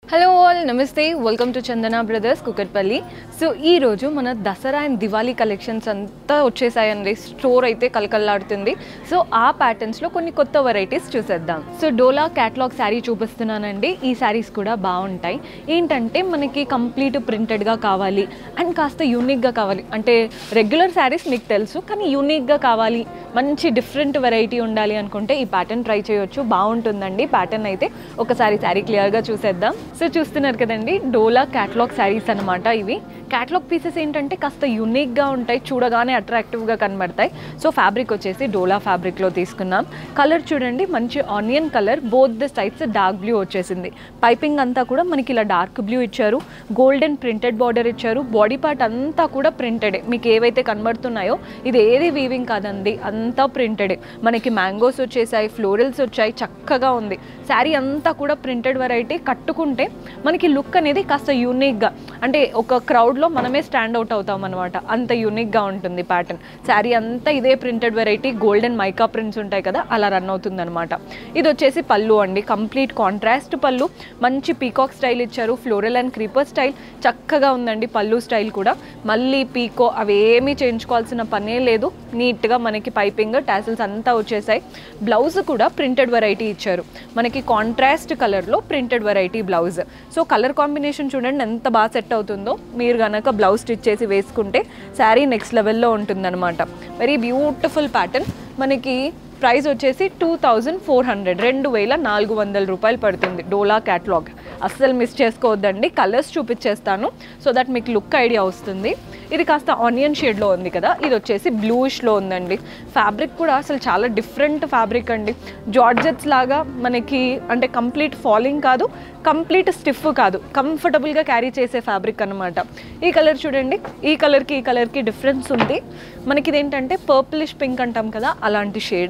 hello all నమస్తే welcome to Chandana brothers Kukatpally so ఈ రోజు మన దసరా అండ్ దివాళీ కలెక్షన్స్ అంతా వచ్చేసాయండి స్టోర్ అయితే కలకల్లాడుతుంది సో ఆ ప్యాటర్న్స్లో కొన్ని కొత్త వెరైటీస్ చూసేద్దాం సో డోలా క్యాట్లాగ్ శారీ చూపిస్తున్నానండి ఈ శారీస్ కూడా బాగుంటాయి ఏంటంటే మనకి కంప్లీట్ ప్రింటెడ్గా కావాలి అండ్ కాస్త యూనిక్గా కావాలి అంటే రెగ్యులర్ శారీస్ మీకు తెలుసు కానీ యూనిక్గా కావాలి మంచి డిఫరెంట్ వెరైటీ ఉండాలి అనుకుంటే ఈ ప్యాటర్న్ ట్రై చేయొచ్చు బాగుంటుందండి ప్యాటర్న్ అయితే ఒకసారి శారీ క్లియర్గా చూసేద్దాం సో చూస్తున్నారు కదండి డోలా క్యాట్లాగ్ శారీస్ అనమాట ఇవి క్యాట్లాగ్ పీసెస్ ఏంటంటే కాస్త యూనిక్గా ఉంటాయి చూడగానే అట్రాక్టివ్గా కనబడతాయి సో ఫ్యాబ్రిక్ వచ్చేసి డోలా ఫ్యాబ్రిక్లో తీసుకున్నాం కలర్ చూడండి మంచి onion colour both the sides dark blue వచ్చేసింది పైపింగ్ అంతా కూడా మనకి ఇలా డార్క్ బ్లూ ఇచ్చారు గోల్డెన్ ప్రింటెడ్ బార్డర్ ఇచ్చారు బాడీ పార్ట్ అంతా కూడా ప్రింటెడే మీకు ఏవైతే కనబడుతున్నాయో ఇది ఏది వీవింగ్ కాదండి అంతా ప్రింటెడే మనకి మ్యాంగోస్ వచ్చేసాయి ఫ్లోరల్స్ వచ్చాయి చక్కగా ఉంది శారీ అంతా కూడా ప్రింటెడ్ వెరైటీ కట్టుకుంటే మనకి లుక్ అనేది కాస్త యూనిక్గా అంటే ఒక క్రౌడ్లో మనమే స్టాండ్ అవుట్ అవుతాం అనమాట అంత యూనిక్గా ఉంటుంది ప్యాటర్న్ శారీ అంతా ఇదే printed variety golden mica prints ఉంటాయి కదా అలా రన్ అవుతుంది అనమాట ఇది వచ్చేసి పళ్ళు అండి కంప్లీట్ కాంట్రాస్ట్ పళ్ళు మంచి పీకాక్ స్టైల్ ఇచ్చారు ఫ్లోరల్ అండ్ క్రీపర్ స్టైల్ చక్కగా ఉందండి పళ్ళు స్టైల్ కూడా మళ్ళీ పీకో అవేమీ చేయించుకోవాల్సిన పనే లేదు నీట్గా మనకి పైపింగ్ టాసిల్స్ అంతా వచ్చేసాయి బ్లౌజ్ కూడా ప్రింటెడ్ వెరైటీ ఇచ్చారు మనకి కాంట్రాస్ట్ కలర్లో printed variety blouse so colour combination చూడండి ఎంత బాగా సెట్ అవుతుందో మీరు కనుక బ్లౌజ్ స్టిచ్ చేసి వేసుకుంటే శారీ నెక్స్ట్ లెవెల్లో ఉంటుందన్నమాట వెరీ బ్యూటిఫుల్ ప్యాటర్న్ మనకి ప్రైస్ వచ్చేసి టూ థౌజండ్ ఫోర్ హండ్రెడ్ రెండు వేల నాలుగు వందల రూపాయలు పడుతుంది డోలా క్యాట్లాగ్ అస్సలు మిస్ చేసుకోవద్దండి కలర్స్ చూపించేస్తాను సో దట్ మీకు లుక్ ఐడియా వస్తుంది ఇది కాస్త ఆనియన్ షేడ్లో ఉంది కదా ఇది వచ్చేసి బ్లూయిష్లో ఉందండి ఫ్యాబ్రిక్ కూడా అసలు చాలా డిఫరెంట్ ఫ్యాబ్రిక్ అండి జార్జెట్స్ లాగా మనకి అంటే కంప్లీట్ ఫాలింగ్ కాదు కంప్లీట్ స్టిఫ్ కాదు కంఫర్టబుల్గా క్యారీ చేసే ఫ్యాబ్రిక్ అనమాట ఈ కలర్ చూడండి ఈ కలర్కి ఈ కలర్కి డిఫరెన్స్ ఉంది మనకి ఇదేంటంటే పర్పులిష్ పింక్ అంటాం కదా అలాంటి షేడ్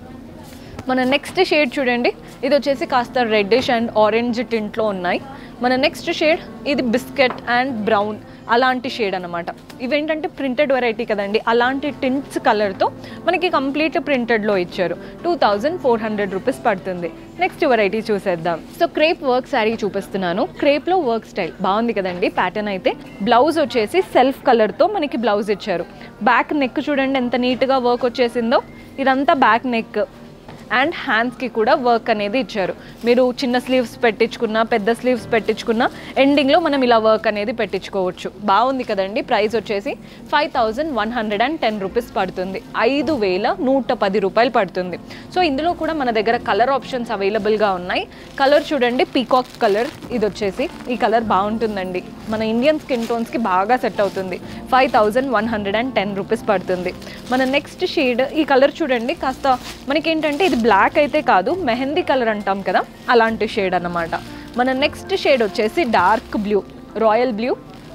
మన నెక్స్ట్ షేడ్ చూడండి ఇది వచ్చేసి కాస్త రెడ్డిష్ అండ్ ఆరెంజ్ టింట్లో ఉన్నాయి మన నెక్స్ట్ షేడ్ ఇది బిస్కెట్ అండ్ బ్రౌన్ అలాంటి షేడ్ అనమాట ఇవేంటంటే ప్రింటెడ్ వెరైటీ కదండి అలాంటి టింట్స్ కలర్తో మనకి కంప్లీట్ ప్రింటెడ్లో ఇచ్చారు two thousand four hundred rupees పడుతుంది నెక్స్ట్ వెరైటీ చూసేద్దాం సో క్రేప్ వర్క్ శారీ చూపిస్తున్నాను క్రేప్లో వర్క్ స్టైల్ బాగుంది కదండి ప్యాటర్న్ అయితే బ్లౌజ్ వచ్చేసి సెల్ఫ్ కలర్తో మనకి బ్లౌజ్ ఇచ్చారు బ్యాక్ నెక్ చూడండి ఎంత నీట్గా వర్క్ వచ్చేసిందో ఇదంతా బ్యాక్ నెక్ అండ్ హ్యాండ్స్కి కూడా వర్క్ అనేది ఇచ్చారు మీరు చిన్న స్లీవ్స్ పెట్టించుకున్నా పెద్ద స్లీవ్స్ పెట్టించుకున్నా ఎండింగ్లో మనం ఇలా వర్క్ అనేది పెట్టించుకోవచ్చు బాగుంది కదండి ప్రైస్ వచ్చేసి five thousand one hundred and ten rupees పడుతుంది ఐదు వేల నూట పది రూపాయలు పడుతుంది సో ఇందులో కూడా మన దగ్గర కలర్ ఆప్షన్స్ అవైలబుల్గా ఉన్నాయి కలర్ చూడండి పీకాక్ కలర్ ఇది వచ్చేసి ఈ కలర్ బాగుంటుందండి మన ఇండియన్ స్కిన్ టోన్స్కి బాగా సెట్ అవుతుంది five thousand one hundred and ten rupees పడుతుంది మన నెక్స్ట్ షేడ్ ఈ కలర్ చూడండి కాస్త మనకేంటంటే ఇది బ్లాక్ అయితే కాదు మెహందీ కలర్ అంటాం కదా అలాంటి షేడ్ అన్నమాట మన నెక్స్ట్ షేడ్ వచ్చేసి dark blue royal blue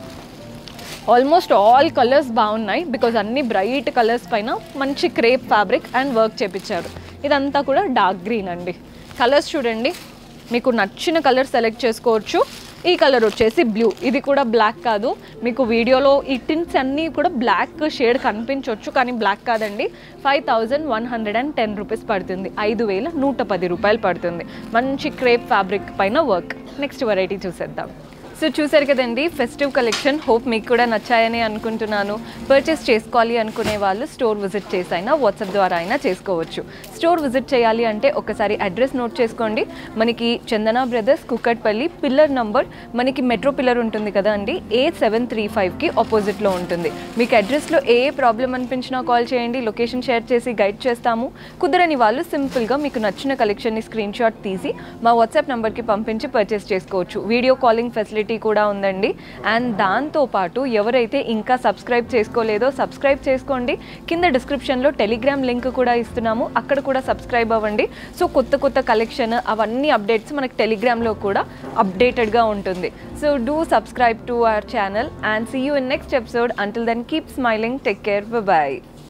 almost all colours బాగున్నాయి బికాజ్ అన్ని బ్రైట్ కలర్స్ పైన మంచి క్రేప్ ఫ్యాబ్రిక్ అండ్ వర్క్ చేపించారు ఇదంతా కూడా డార్క్ గ్రీన్ అండి కలర్స్ చూడండి మీకు నచ్చిన కలర్ సెలెక్ట్ చేసుకోవచ్చు ఈ కలర్ వచ్చేసి బ్లూ ఇది కూడా బ్లాక్ కాదు మీకు వీడియోలో ఈ టిన్స్ అన్నీ కూడా బ్లాక్ షేడ్ కనిపించవచ్చు కానీ బ్లాక్ కాదండి five thousand one hundred and ten rupees పడుతుంది ఐదు వేల నూట పది రూపాయలు పడుతుంది మంచి క్రేప్ ఫ్యాబ్రిక్ పైన వర్క్ నెక్స్ట్ వెరైటీ చూసేద్దాం సో చూసారు కదండి ఫెస్టివ్ కలెక్షన్ హోప్ మీకు కూడా నచ్చాయని అనుకుంటున్నాను పర్చేస్ చేసుకోవాలి అనుకునే వాళ్ళు స్టోర్ విజిట్ చేసి అయినా వాట్సాప్ ద్వారా అయినా చేసుకోవచ్చు స్టోర్ విజిట్ చేయాలి అంటే ఒకసారి అడ్రస్ నోట్ చేసుకోండి మనకి Chandana brothers Kukatpally pillar number మనకి మెట్రో పిల్లర్ ఉంటుంది కదా అండి ఏ సెవెన్ త్రీ ఫైవ్కి ఆపోజిట్లో ఉంటుంది మీకు అడ్రస్లో ఏ ప్రాబ్లం అనిపించినా కాల్ చేయండి లొకేషన్ షేర్ చేసి గైడ్ చేస్తాము కుదరని వాళ్ళు సింపుల్గా మీకు నచ్చిన కలెక్షన్ని స్క్రీన్ షాట్ తీసి మా వాట్సాప్ నెంబర్కి పంపించి పర్చేస్ చేసుకోవచ్చు వీడియో కాలింగ్ ఫెసిలిటీ కూడా ఉందండి అండ్ దాంతోపాటు ఎవరైతే ఇంకా సబ్స్క్రైబ్ చేసుకోలేదో సబ్స్క్రైబ్ చేసుకోండి కింద డిస్క్రిప్షన్లో టెలిగ్రామ్ లింక్ కూడా ఇస్తున్నాము అక్కడ కూడా సబ్స్క్రైబ్ అవ్వండి సో కొత్త కొత్త కలెక్షన్ అవన్నీ అప్డేట్స్ మనకి టెలిగ్రామ్లో కూడా అప్డేటెడ్గా ఉంటుంది so do subscribe to our channel and see you in next episode until then keep smiling take care bye